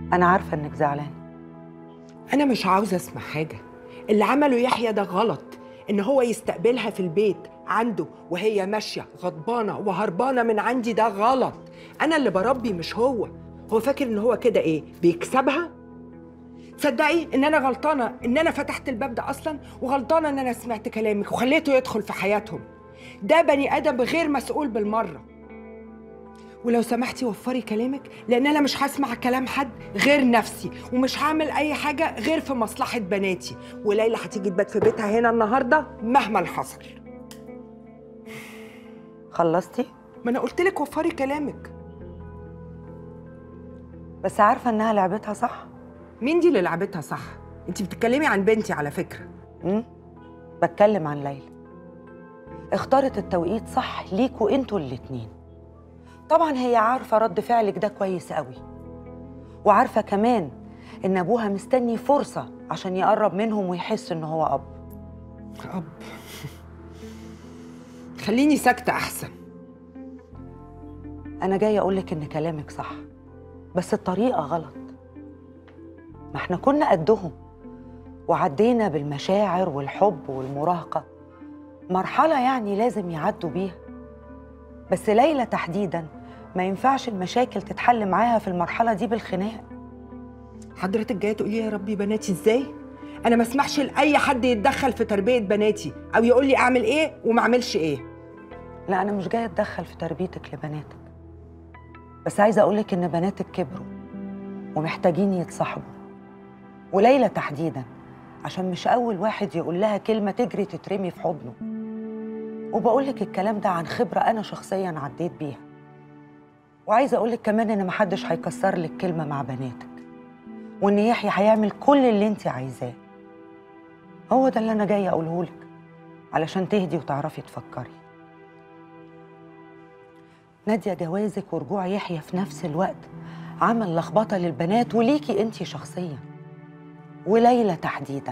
انا عارفه انك زعلان انا مش عاوزه اسمع حاجه اللي عمله يحيى ده غلط ان هو يستقبلها في البيت عنده وهي ماشيه غضبانه وهربانه من عندي ده غلط انا اللي بربي مش هو هو فاكر ان هو كده ايه بيكسبها تصدقي ان انا غلطانه ان انا فتحت الباب ده اصلا وغلطانه ان انا سمعت كلامك وخليته يدخل في حياتهم ده بني ادم غير مسؤول بالمره ولو سمحتي وفري كلامك لان انا مش هسمع كلام حد غير نفسي ومش هعمل اي حاجه غير في مصلحه بناتي وليلى هتيجي تبات في بيتها هنا النهارده مهما حصل خلصتي ما انا قلت لك وفري كلامك بس عارفه انها لعبتها صح مين دي اللي لعبتها صح انت بتتكلمي عن بنتي على فكره امم بتكلم عن ليلى اختارت التوقيت صح ليكوا انتوا الاتنين طبعا هي عارفه رد فعلك ده كويس قوي وعارفه كمان ان ابوها مستني فرصه عشان يقرب منهم ويحس ان هو اب اب خليني ساكته احسن انا جايه اقولك ان كلامك صح بس الطريقه غلط ما احنا كنا قدهم وعدينا بالمشاعر والحب والمراهقه مرحله يعني لازم يعدوا بيها بس ليلى تحديدا ما ينفعش المشاكل تتحل معاها في المرحله دي بالخناق حضرتك جايه تقولي يا ربي بناتي ازاي انا ما اسمحش لاي حد يتدخل في تربيه بناتي او يقول لي اعمل ايه وما اعملش ايه لا انا مش جايه اتدخل في تربيتك لبناتك بس عايزه اقولك ان بناتك كبروا ومحتاجين يتصاحبوا وليلى تحديدا عشان مش اول واحد يقول لها كلمه تجري تترمي في حضنه وبقولك الكلام ده عن خبره انا شخصيا عديت بيها وعايزه اقولك كمان ان محدش هيكسر لك كلمه مع بناتك وان يحيى هيعمل كل اللي انت عايزاه هو ده اللي انا جايه اقوله لك علشان تهدي وتعرفي تفكري ناديه جوازك ورجوع يحيى في نفس الوقت عمل لخبطه للبنات وليكي انت شخصيا وليلى تحديدا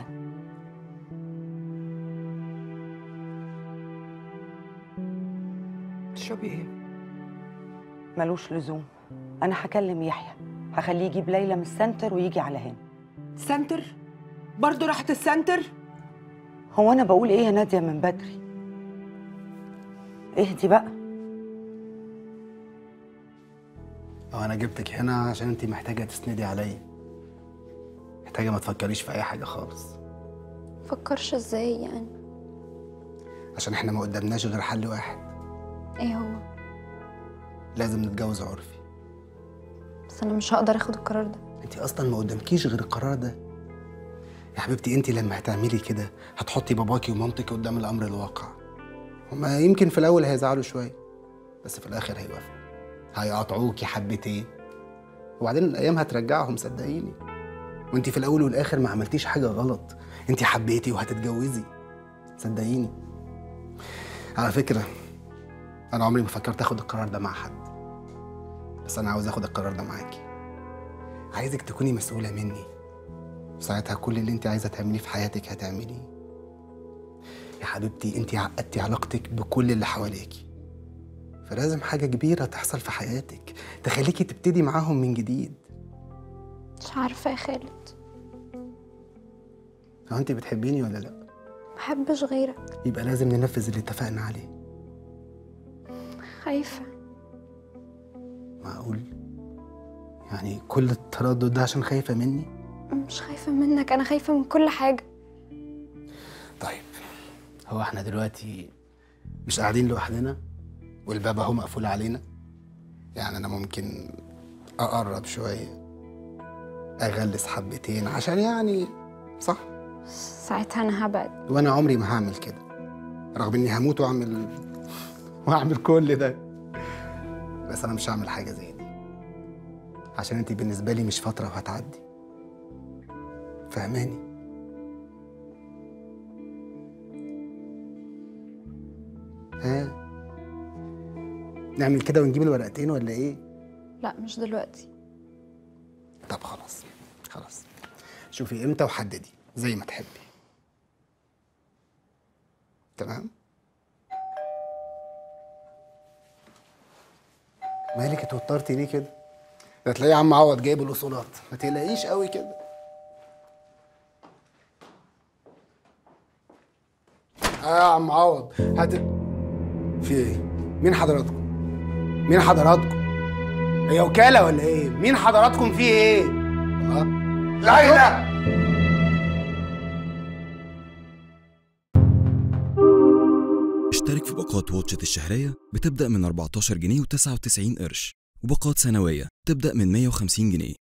تشربي ايه ملوش لزوم انا هكلم يحيى هخليه يجيب ليلى من السنتر ويجي على هنا سنتر برضه راحت السنتر هو انا بقول ايه يا ناديه من بدري اهدي بقى أو أنا جبتك هنا عشان أنت محتاجة تسندي عليا محتاجة ما تفكريش في أي حاجة خالص فكرش ازاي يعني عشان إحنا ما قدامناش غير حل واحد ايه هو لازم نتجوز عرفي بس انا مش هقدر اخد القرار ده أنت أصلا ما قدامكيش غير القرار ده يا حبيبتي أنت لما هتعملي كده هتحطي باباكي ومامتك قدام الأمر الواقع هما يمكن في الأول هيزعلوا شوية بس في الآخر هيوافقوا هيقاطعوكي حبتين وبعدين الأيام هترجعهم صدقيني وانت في الأول والآخر ما عملتيش حاجة غلط انت حبيتي وهتتجوزي صدقيني على فكرة أنا عمري ما فكرت آخد القرار ده مع حد بس أنا عاوز آخد القرار ده معاكي عايزك تكوني مسؤولة مني ساعتها كل اللي انت عايزة تعمليه في حياتك هتعمليه يا حبيبتي انت عقدتي علاقتك بكل اللي حواليكي فلازم حاجة كبيرة تحصل في حياتك تخليكي تبتدي معاهم من جديد مش عارفه يا خالد هو انت بتحبيني ولا لا محبش غيرك يبقى لازم ننفذ اللي اتفقنا عليه خايفه معقول يعني كل التردد ده عشان خايفة مني مش خايفه منك انا خايفه من كل حاجه طيب هو احنا دلوقتي مش قاعدين لوحدنا والباب اهو مقفول علينا يعني انا ممكن اقرب شوية اغلس حبتين عشان يعني صح ساعتها انا هبعد وانا عمري ما هعمل كده رغم اني هموت واعمل واعمل كل ده بس انا مش هعمل حاجه زي دي عشان انت بالنسبه لي مش فتره وهتعدي فهماني ها نعمل كده ونجيب الورقتين ولا ايه لا مش دلوقتي طب خلاص خلاص شوفي امتى وحددي زي ما تحبي تمام مالك اتوترتي ليه كده ده تلاقيه عم عوض جايب الاصولات ما تقلقيش قوي كده اه يا عم عوض هات في ايه مين حضراتكم مين حضراتكم هي وكاله ولا ايه مين حضراتكم في ايه الله لا لا اشترك في باقات واتشت الشهرية بتبدأ من 14 جنيه و99 قرش وباقات سنوية تبدأ من 150 جنيه